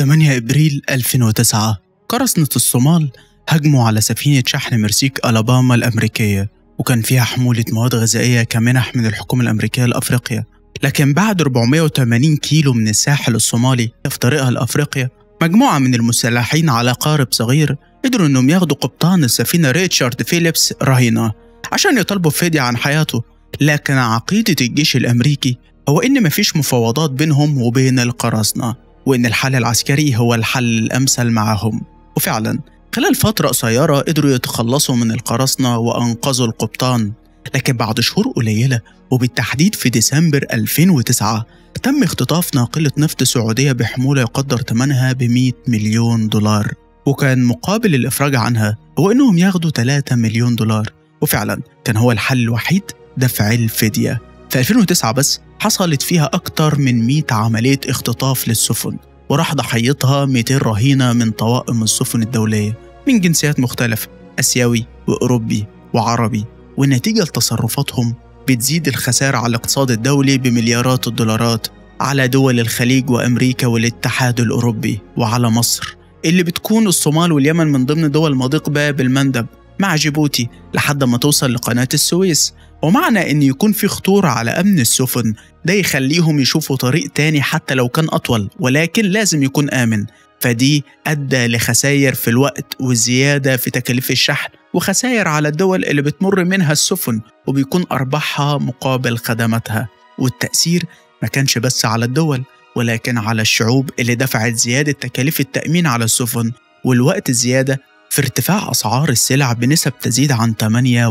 8 إبريل 2009 قرصنة الصومال هجموا على سفينة شحن مرسيك ألاباما الأمريكية وكان فيها حمولة مواد غذائية كمنح من الحكومة الأمريكية لأفريقيا لكن بعد 480 كيلو من الساحل الصومالي في طريقها لأفريقيا مجموعة من المسلحين على قارب صغير قدروا إنهم ياخدوا قبطان السفينة ريتشارد فيليبس رهينة عشان يطالبوا فدية عن حياته لكن عقيدة الجيش الأمريكي هو إن مفيش مفاوضات بينهم وبين القراصنة وإن الحل العسكري هو الحل الأمثل معهم وفعلا خلال فترة قصيرة قدروا يتخلصوا من القراصنة وأنقذوا القبطان لكن بعد شهور قليلة وبالتحديد في ديسمبر 2009 تم اختطاف ناقلة نفط سعودية بحمولة يقدر ثمنها ب 100 مليون دولار وكان مقابل الإفراج عنها هو إنهم ياخدوا 3 مليون دولار وفعلا كان هو الحل الوحيد دفع الفدية في 2009 بس حصلت فيها أكتر من 100 عملية اختطاف للسفن وراح ضحيتها 200 رهينة من طوائم السفن الدولية من جنسيات مختلفة آسيوي وأوروبي وعربي والنتيجة لتصرفاتهم بتزيد الخسائر على الاقتصاد الدولي بمليارات الدولارات على دول الخليج وأمريكا والاتحاد الأوروبي وعلى مصر اللي بتكون الصومال واليمن من ضمن دول مضيق باب المندب مع جيبوتي لحد ما توصل لقناة السويس ومعنى إن يكون في خطورة على أمن السفن ده يخليهم يشوفوا طريق تاني حتى لو كان أطول ولكن لازم يكون آمن فدي أدى لخسائر في الوقت وزيادة في تكاليف الشحن وخسائر على الدول اللي بتمر منها السفن وبيكون أرباحها مقابل خدماتها والتأثير ما كانش بس على الدول ولكن على الشعوب اللي دفعت زيادة تكاليف التأمين على السفن والوقت الزيادة في ارتفاع أسعار السلع بنسب تزيد عن 8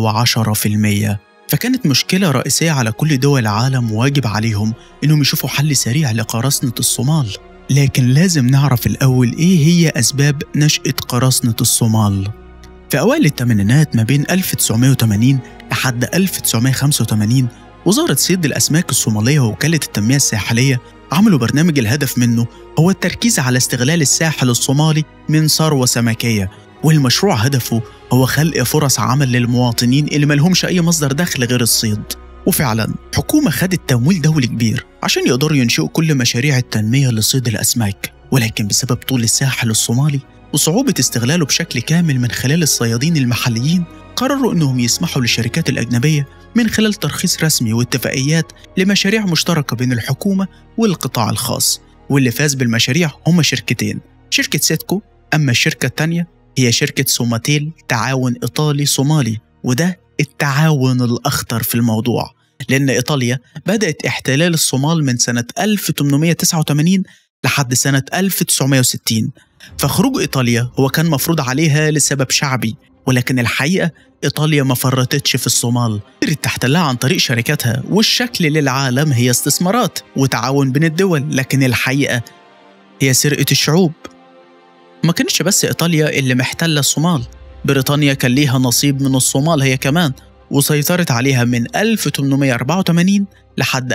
و10% فكانت مشكلة رئيسية على كل دول العالم واجب عليهم إنهم يشوفوا حل سريع لقراصنة الصومال لكن لازم نعرف الأول إيه هي أسباب نشأة قراصنة الصومال في أوائل الثمانينات ما بين 1980 لحد 1985 وزارة صيد الأسماك الصومالية ووكالة التنمية الساحلية عملوا برنامج الهدف منه هو التركيز على استغلال الساحل الصومالي من ثروة سمكية والمشروع هدفه هو خلق فرص عمل للمواطنين اللي ملهمش أي مصدر دخل غير الصيد وفعلا حكومة خدت تمويل دولي كبير عشان يقدروا ينشئوا كل مشاريع التنمية لصيد الأسماك ولكن بسبب طول الساحل الصومالي وصعوبة استغلاله بشكل كامل من خلال الصيادين المحليين قرروا أنهم يسمحوا للشركات الأجنبية من خلال ترخيص رسمي واتفاقيات لمشاريع مشتركة بين الحكومة والقطاع الخاص واللي فاز بالمشاريع هما شركتين شركة سيتكو أما الشركة الثانية هي شركة سوماتيل تعاون إيطالي صومالي وده التعاون الأخطر في الموضوع لأن إيطاليا بدأت احتلال الصومال من سنة 1889 لحد سنة 1960 فخروج إيطاليا هو كان مفروض عليها لسبب شعبي ولكن الحقيقة إيطاليا ما فرطتش في الصومال قدرت تحتلها عن طريق شركاتها والشكل للعالم هي استثمارات وتعاون بين الدول لكن الحقيقة هي سرقة الشعوب ما كانتش بس إيطاليا اللي محتلة الصومال بريطانيا كان ليها نصيب من الصومال هي كمان وسيطرت عليها من 1884 لحد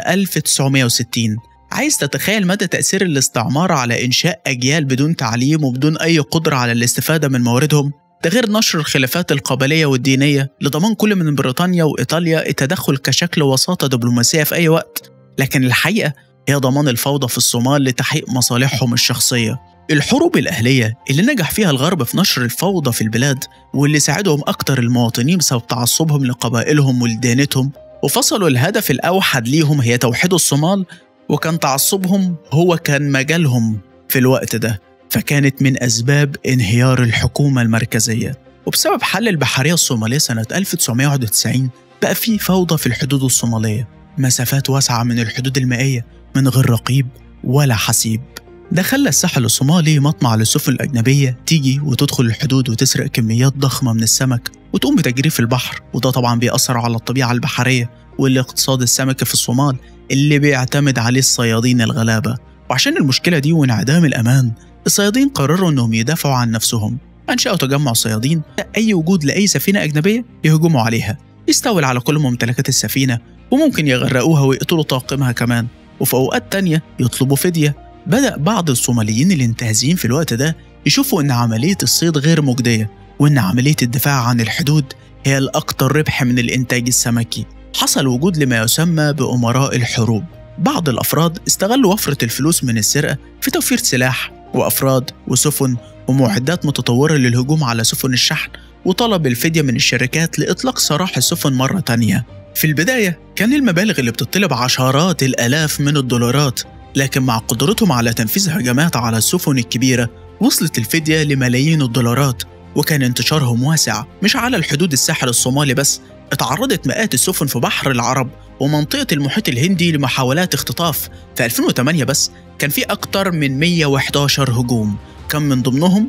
1960 عايز تتخيل مدى تأثير الاستعمار على إنشاء أجيال بدون تعليم وبدون أي قدرة على الاستفادة من مواردهم؟ ده غير نشر الخلافات القبلية والدينية لضمان كل من بريطانيا وإيطاليا التدخل كشكل وساطة دبلوماسية في أي وقت لكن الحقيقة هي ضمان الفوضى في الصومال لتحقيق مصالحهم الشخصية الحروب الأهلية اللي نجح فيها الغرب في نشر الفوضى في البلاد واللي ساعدهم أكتر المواطنين بسبب تعصبهم لقبائلهم ولديانتهم وفصلوا الهدف الأوحد ليهم هي توحيد الصومال وكان تعصبهم هو كان مجالهم في الوقت ده فكانت من أسباب انهيار الحكومة المركزية وبسبب حل البحرية الصومالية سنة 1991 بقى في فوضى في الحدود الصومالية مسافات واسعة من الحدود المائية من غير رقيب ولا حسيب ده خلى الساحل الصومالي مطمع للسفن الأجنبية تيجي وتدخل الحدود وتسرق كميات ضخمة من السمك وتقوم بتجريف البحر وده طبعا بيأثر على الطبيعة البحرية والاقتصاد السمكي في الصومال اللي بيعتمد عليه الصيادين الغلابة وعشان المشكلة دي وانعدام الأمان الصيادين قرروا إنهم يدافعوا عن نفسهم أنشأوا تجمع صيادين أي وجود لأي سفينة أجنبية يهجموا عليها يستولي على كل ممتلكات السفينة وممكن يغرقوها ويقتلوا طاقمها كمان وفي أوقات تانية يطلبوا فدية بدأ بعض الصوماليين الانتهازيين في الوقت ده يشوفوا إن عملية الصيد غير مجدية وإن عملية الدفاع عن الحدود هي الأكثر ربح من الإنتاج السمكي حصل وجود لما يسمى بأمراء الحروب بعض الأفراد استغلوا وفرة الفلوس من السرقة في توفير سلاح وأفراد وسفن ومعدات متطورة للهجوم على سفن الشحن وطلب الفدية من الشركات لإطلاق سراح السفن مرة تانية في البداية كان المبالغ اللي بتطلب عشرات الآلاف من الدولارات لكن مع قدرتهم على تنفيذ هجمات على السفن الكبيرة وصلت الفدية لملايين الدولارات وكان انتشارهم واسع مش على الحدود الساحل الصومالي بس اتعرضت مئات السفن في بحر العرب ومنطقة المحيط الهندي لمحاولات اختطاف في 2008 بس كان في أكتر من 111 هجوم كان من ضمنهم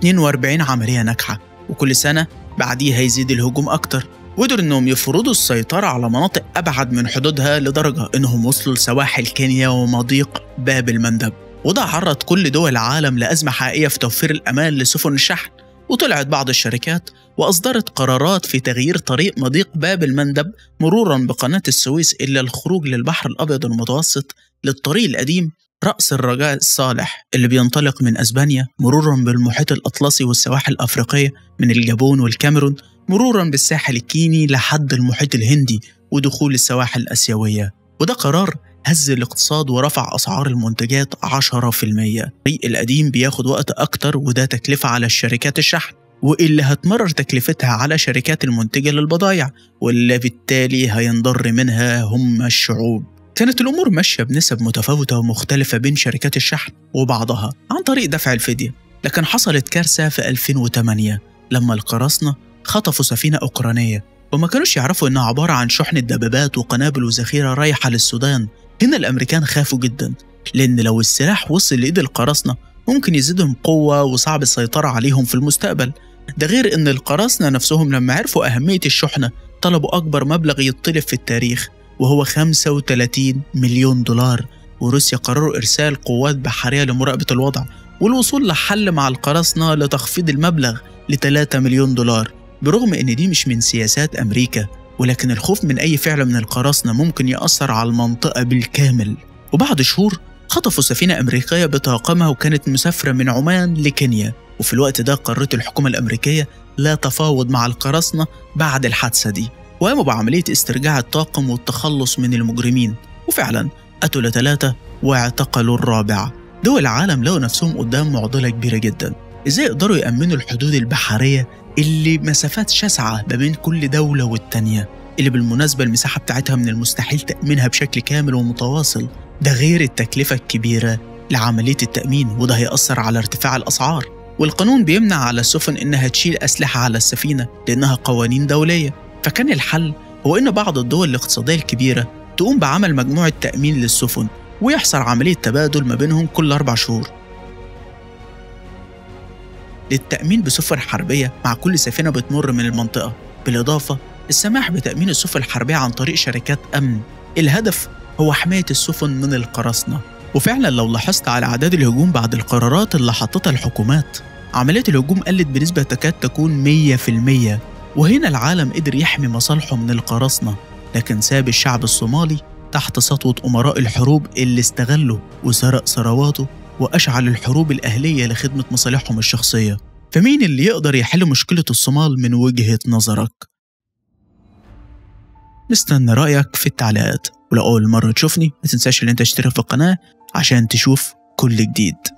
42 عملية ناجحة وكل سنة بعديها يزيد الهجوم أكتر وقدروا إنهم يفرضوا السيطرة على مناطق أبعد من حدودها لدرجة إنهم وصلوا لسواحل كينيا ومضيق باب المندب وده عرض كل دول العالم لأزمة حقيقية في توفير الأمان لسفن الشحن وطلعت بعض الشركات وأصدرت قرارات في تغيير طريق مضيق باب المندب مرورا بقناة السويس إلى الخروج للبحر الأبيض المتوسط للطريق القديم رأس الرجاء الصالح اللي بينطلق من أسبانيا مرورا بالمحيط الأطلسي والسواحل الأفريقية من الجابون والكاميرون مرورا بالساحل الكيني لحد المحيط الهندي ودخول السواحل الآسيوية وده قرار هز الاقتصاد ورفع أسعار المنتجات 10% الطريق القديم بياخد وقت أكتر وده تكلفة على الشركات الشحن واللي هتمرر تكلفتها على شركات المنتجة للبضائع واللي بالتالي هينضر منها هم الشعوب كانت الأمور ماشية بنسب متفاوتة ومختلفة بين شركات الشحن وبعضها عن طريق دفع الفدية لكن حصلت كارثة في 2008 لما القراصنة خطفوا سفينة أوكرانية وما كانوش يعرفوا إنها عبارة عن شحنة دبابات وقنابل وذخيرة رايحة للسودان هنا الأمريكان خافوا جدا لأن لو السلاح وصل لإيد القراصنة ممكن يزيدهم قوة وصعب السيطرة عليهم في المستقبل ده غير إن القراصنة نفسهم لما عرفوا أهمية الشحنة طلبوا أكبر مبلغ يطلب في التاريخ وهو 35 مليون دولار وروسيا قرروا إرسال قوات بحرية لمراقبة الوضع والوصول لحل مع القراصنة لتخفيض المبلغ ل 3 مليون دولار برغم إن دي مش من سياسات أمريكا ولكن الخوف من أي فعل من القراصنة ممكن يأثر على المنطقة بالكامل وبعد شهور خطفوا سفينة أمريكية بطاقمها وكانت مسافرة من عمان لكينيا وفي الوقت ده قررت الحكومة الأمريكية لا تفاوض مع القراصنة بعد الحادثة دي وقاموا بعملية استرجاع الطاقم والتخلص من المجرمين وفعلا قتلوا ثلاثة واعتقلوا الرابع دول العالم لقوا نفسهم قدام معضلة كبيرة جدا ازاي يقدروا يأمنوا الحدود البحرية اللي مسافات شاسعة ما بين كل دولة والتانية اللي بالمناسبة المساحة بتاعتها من المستحيل تأمينها بشكل كامل ومتواصل ده غير التكلفة الكبيرة لعملية التأمين وده هيأثر على ارتفاع الأسعار والقانون بيمنع على السفن إنها تشيل أسلحة على السفينة لأنها قوانين دولية فكان الحل هو إن بعض الدول الاقتصادية الكبيرة تقوم بعمل مجموعة تأمين للسفن ويحصل عملية تبادل ما بينهم كل أربع شهور للتأمين بسفن حربية مع كل سفينة بتمر من المنطقة بالإضافة السماح بتأمين السفن الحربية عن طريق شركات أمن الهدف هو حماية السفن من القراصنة وفعلا لو لاحظت على أعداد الهجوم بعد القرارات اللي حطتها الحكومات عملية الهجوم قلت بنسبة تكاد تكون 100% وهنا العالم قدر يحمي مصالحه من القراصنة لكن ساب الشعب الصومالي تحت سطوة أمراء الحروب اللي استغلوا وسرق ثرواته وأشعل الحروب الأهلية لخدمة مصالحهم الشخصية فمين اللي يقدر يحل مشكلة الصومال من وجهة نظرك؟ مستني رأيك في التعليقات ولو أول مرة تشوفني ما تنساش إن أنت تشترك في القناة عشان تشوف كل جديد